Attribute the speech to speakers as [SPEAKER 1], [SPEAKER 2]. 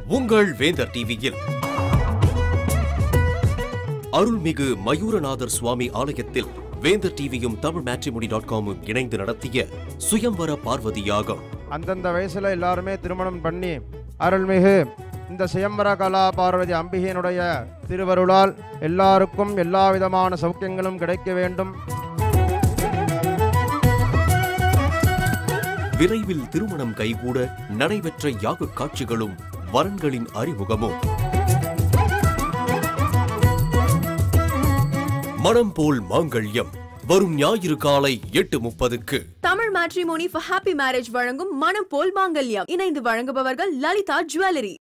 [SPEAKER 1] உங்கள் வேந்தர் டிவியில் அருள்மிகு மயூரநாதர் சுவாமி ஆலயத்தில் வேந்தர் டிவியும் தமிழ் மேட்ரிமோனி டாட் காமும் இணைந்து நடத்திய சுயம்வர பார்வதி யாகம்
[SPEAKER 2] அந்தந்த வயசுல எல்லாருமே திருமணம் பண்ணி அருள்மிகு இந்த சுயம்பர கலா பார்வதி அம்பிகையினுடைய திருவருளால் எல்லாருக்கும் எல்லா விதமான சௌக்கியங்களும் கிடைக்க வேண்டும்
[SPEAKER 1] விரைவில் திருமணம் கைகூட நடைபெற்ற யாக காட்சிகளும் வரன்களின் அறிமுகமும் மனம் போல் மாங்கல்யம் வரும் ஞாயிறு காலை எட்டு முப்பதுக்கு
[SPEAKER 3] Tamil matrimony for happy marriage வழங்கும் மனம் போல் மாங்கல்யம் இணைந்து வழங்குபவர்கள் லலிதா ஜுவல்லரி